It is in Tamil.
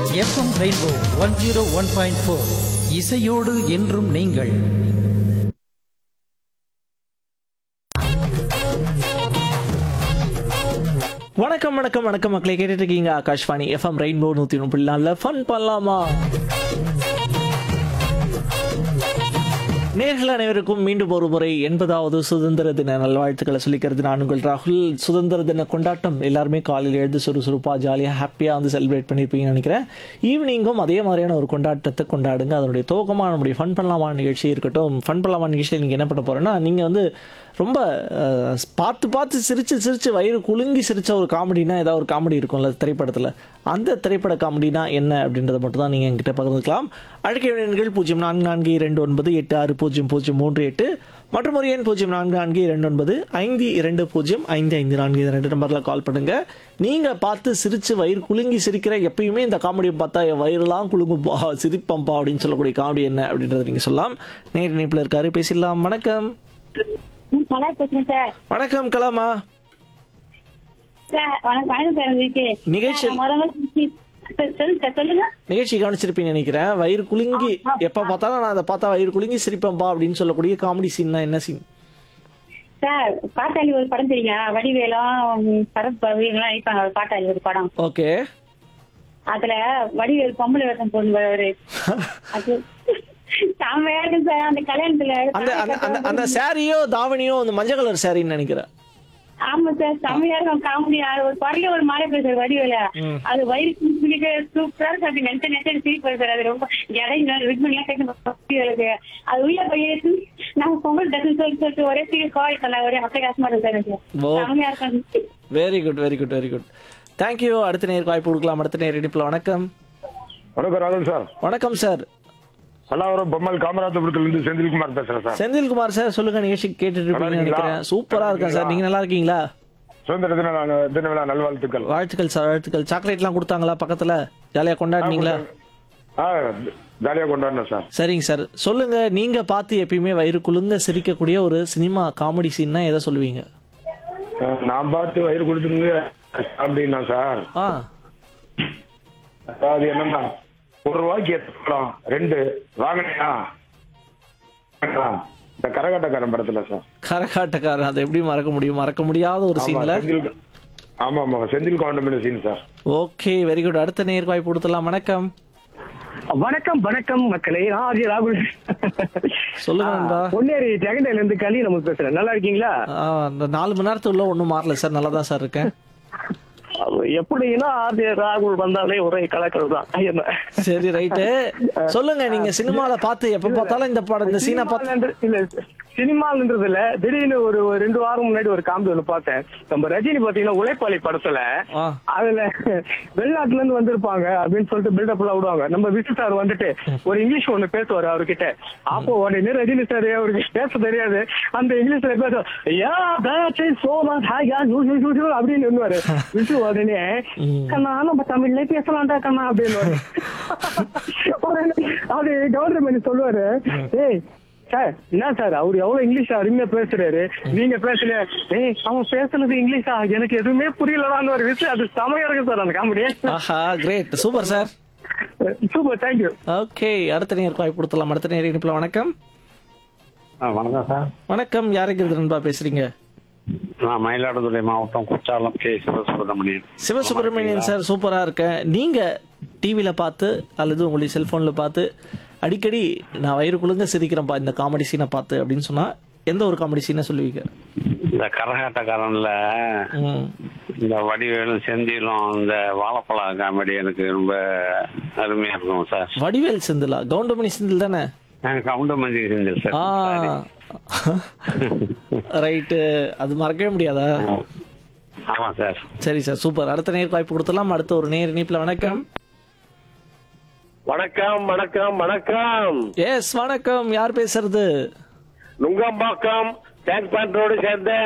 FM rainbow one zero one point four இசையோடு என்றும் நீங்கள் வணக்கம் வணக்கம் வணக்கம் மக்களே கேட்டுட்டு இருக்கீங்க ஆகாஷ்வாணி எஃப்எம் ரெயின்போ நூத்தி முப்பது நாலுல ஃபன் பண்ணலாமா நேர்கள் அனைவருக்கும் மீண்டும் ஒரு முறை எண்பதாவது சுதந்திர தின நல்வாழ்த்துக்களை சொல்லிக்கிறது நான் உங்கள் ராகுல் சுதந்திர தின கொண்டாட்டம் எல்லாருமே காலையில் எழுந்து சுறுசுறுப்பாக ஜாலியாக ஹாப்பியாக வந்து செலிப்ரேட் பண்ணியிருப்பீங்கன்னு நினைக்கிறேன் ஈவினிங்கும் அதே மாதிரியான ஒரு கொண்டாட்டத்தை கொண்டாடுங்க அதனுடைய துவக்கமாக நம்முடைய ஃபன் பண்ணலாமா நிகழ்ச்சி இருக்கட்டும் ஃபன் பண்ணலாமா நிகழ்ச்சியில் நீங்கள் என்ன பண்ண போகிறேன்னா நீங்கள் வந்து ரொம்ப அஹ், பார்த்து பார்த்து சிரிச்சு சிரிச்சு வயிறு குலுங்கி சிரிச்ச ஒரு காமெடினா ஏதாவது ஒரு காமெடி இருக்கும்ல திரைப்படத்தில் அந்த திரைப்பட காமெடினா என்ன அப்படின்றத மட்டும் தான் நீங்கள் என்கிட்ட பகிர்ந்துக்கலாம் அழைக்க வேண்டிய எண்கள் பூஜ்ஜியம் நான்கு நான்கு இரண்டு ஒன்பது எட்டு ஆறு பூஜ்ஜியம் பூஜ்ஜியம் மூன்று எட்டு மற்றும் ஒரு எண் பூஜ்ஜியம் நான்கு நான்கு இரண்டு ஒன்பது ஐந்து இரண்டு பூஜ்ஜியம் ஐந்து ஐந்து நான்கு இந்த ரெண்டு நம்பரில் கால் பண்ணுங்க நீங்கள் பார்த்து சிரிச்சு வயிறு குலுங்கி சிரிக்கிற எப்பயுமே இந்த காமெடியை பார்த்தா என் வயிறுலாம் குலுங்கும்பா சிரிப்பம்பா அப்படின்னு சொல்லக்கூடிய காமெடி என்ன அப்படின்றத நீங்கள் சொல்லலாம் நேர் இணைப்பில் இருக்காரு பேசிடலாம் வணக்கம் ம், நல்லா பேசுறேன் சார் வணக்கம் கலாமா சார் வணக்கம் வணக்கம் சார் உங்களுக்கு நிகழ்ச்சி- சார், முதல்ல சார், சொல்லுங்க சார் சொல்லுங்க நிகழ்ச்சி கவனிச்சிருப்பீங்கன்னு நினைக்கிறேன் வயிறு குலுங்கி எப்ப பார்த்தாலும் நான் அதை பார்த்தா வயிறு குலுங்கி சிரிப்பேன்பா அப்படின்னு சொல்லக்கூடிய காமெடி சீன்னா என்ன சீன் சார் பாட்டாளி ஒரு படம் தெரியுங்க வடிவேலும் சரத் பவிலாம் நடிப்பாங்க ஒரு பாட்டாளி ஒரு படம் ஓகே அதுல வடிவேல் பொம்பளை வேஷம் போடுவாரு அவரு அது செம்மையா இருக்கும் சார் அந்த கல்யாணத்துல அந்த அந்த அந்த அந்த சாரியோ தாவணியோ அந்த மஞ்சள் கலர் சாரின்னு நினைக்கிறேன் ஆமா சார் செம்மையா இருக்கும் காமெடி ஒரு குறைய ஒரு மாலை பேசுற வடிவேல அது வயிறு குளிக்க சூப்பரா இருக்கு அப்படி நினைச்ச நினைச்ச சிரிப்பு சார் அது ரொம்ப இடையில ரிட்மெண்ட்லாம் கேட்க அது உள்ள போய் நாங்க பொங்கல் டக்குன்னு சொல்லி சொல்லிட்டு ஒரே சீக்கிரம் கால் பண்ணல ஒரே அட்டகாசமா இருக்கு சார் எனக்கு ஓ. செம்மையா இருக்கும் very good very good very good thank you அடுத்த நேருக்கு வாய்ப்பு கொடுக்கலாம் அடுத்த நேர் இடிப்பில் வணக்கம் வணக்கம் ராகுல் சார் வணக்கம் சார் பல்லாவரம் பொம்மல் காமராஜபுரத்துல இருந்து செந்தில்குமார் பேசுறேன் சார் செந்தில்குமார் சார் சொல்லுங்க நிகழ்ச்சி கேட்டுட்டு இருப்பீங்கன்னு நல்லா நினைக்கிறேன் இருக்கீங்களா? சூப்பரா இருக்கேன் சார் நீங்க நல்லா இருக்கீங்களா சுதந்திர தின நா- தின விழா நல்வாழ்த்துக்கள் வாழ்த்துக்கள் சார் வாழ்த்துக்கள் சாக்லேட்லாம் கொடுத்தாங்களா பக்கத்துல ஜாலியா கொண்டாடினீங்களா ஆ ஜாலியா கொண்டாடணும் சார் சரிங்க சார் சொல்லுங்க நீங்க பார்த்து எப்பயுமே வயிறு குலுங்க சிரிக்கக்கூடிய ஒரு சினிமா காமெடி சீன்னா எதை சொல்லுவீங்க அஹ், நான் பார்த்து வயிறு கொடுத்துருங்க அப்படின்னா சார் ஆ அதாவது என்னன்னா ஒரு ரூபாய்க்கு எத்தலாம் ரெண்டு வாங்கினியா இந்த கரகாட்டக்காரன் படத்துல சார் கரகாட்டக்காரன் அதை எப்படி மறக்க முடியும் மறக்க முடியாத ஒரு ஆமா சீன்ல செந்தில் ஆமா ஆமா செந்தில் கவுண்டமின் scene sir okay very good அடுத்த நேர் வாய்ப்பு கொடுத்துலாம் வணக்கம் வணக்கம் வணக்கம் மக்களே ஆர்ஜி ராகுல் சொல்லுங்க நண்பா. பொன்னேரி ஜெகண்டையில இருந்து களி நம்ம பேசுறேன் நல்லா இருக்கீங்களா ஆ, இந்த நாலு மணி நேரத்துக்குள்ள ஒன்றும் மாறல சார் நல்லா தான் சார் இருக்கேன் எப்படின்னா ஆர்ஜி ராகுல் வந்தாலே ஒரே கலக்கல் தான் என்ன சரி ரைட்டு சொல்லுங்க நீங்க சினிமால பார்த்து எப்ப பார்த்தாலும் இந்த படம் இந்த சீனை பார்த்து சினிமாலன்ற- இல்ல சினிமான்றது இல்ல திடீர்னு ஒரு ஒரு ரெண்டு வாரம் முன்னாடி ஒரு காமெடி ஒண்ணு பார்த்தேன் நம்ம ரஜினி பாத்தீங்கன்னா உழைப்பாளி படத்துல ஆ. அதுல வெளிநாட்டுல இருந்து வந்திருப்பாங்க அப்படின்னு சொல்லிட்டு பில்டப் எல்லாம் விடுவாங்க நம்ம விசு சார் வந்துட்டு ஒரு இங்கிலீஷ் ஒண்ணு பேசுவாரு அவர்கிட்ட அப்போ உடனே ரஜினி சார் அவருக்கு பேச தெரியாது அந்த இங்கிலீஷ்ல பேச யா that is so much high, yeah, you, you, you, you அப்படின்னு சொல்லுவாரு விசு உடனே கண்ணா நம்ம தமிழ்ல பேசலாம்டா கண்ணா அப்படின்னு உடனே அது கவர்மெண்ட் சொல்லுவாரு ஏய் சார் என்ன சார் அவர் எவ்வளவு இங்கிலீஷ் அருமையா பேசுறாரு நீங்க பேசல ஏய் அவன் பேசுனது இங்கிலீஷா எனக்கு எதுவுமே புரியலடான்னு ஒரு விஷயம் அது செமையா இருக்கு சார் அந்த காமெடி ஆஹா great super sir super thank you okay அடுத்த நேர் வாய்ப்பு கொடுத்துலாம் அடுத்த நேர் இணைப்பில் வணக்கம் வணக்கம் சார் வணக்கம் யாருக்கு நண்பா பேசுறீங்க நான் மயிலாடுதுறை மாவட்டம் குற்றாலம் கே சிவசுப்பிரமணியன் சிவசுப்பிரமணியன் சார் சூப்பரா இருக்கேன் நீங்க டிவியில பார்த்து அல்லது உங்களுடைய செல்போன்ல பார்த்து அடிக்கடி நான் வயிறு குழுங்க சிரிக்கிறேன்ப்பா இந்த காமெடி சீனை பார்த்து அப்படின்னு சொன்னா எந்த ஒரு காமெடி சீனை சொல்லுவீங்க இந்த கரகாட்டக்காரன்ல ம். இந்த வடிவேலும் செந்திலும் இந்த வாழைப்பழ காமெடி எனக்கு ரொம்ப அருமையா இருக்கும் சார் வடிவேல் செந்திலா கவுண்டமணி செந்தில் தானே எனக்கு கவுண்டமஞ்சி செந்தில் சார் ஆ ரைட்டு அது மறக்கவே முடியாதா ஆமா சார் சரி சார் சூப்பர் அடுத்த நேர் வாய்ப்பு கொடுத்துலாம் அடுத்த ஒரு நேர் இணைப்பில் வணக்கம் வணக்கம் வணக்கம் வணக்கம் எஸ் வணக்கம் யார் பேசுறது நுங்கம்பாக்கம் டேங்க் பேண்ட் ரோடு சேர்ந்த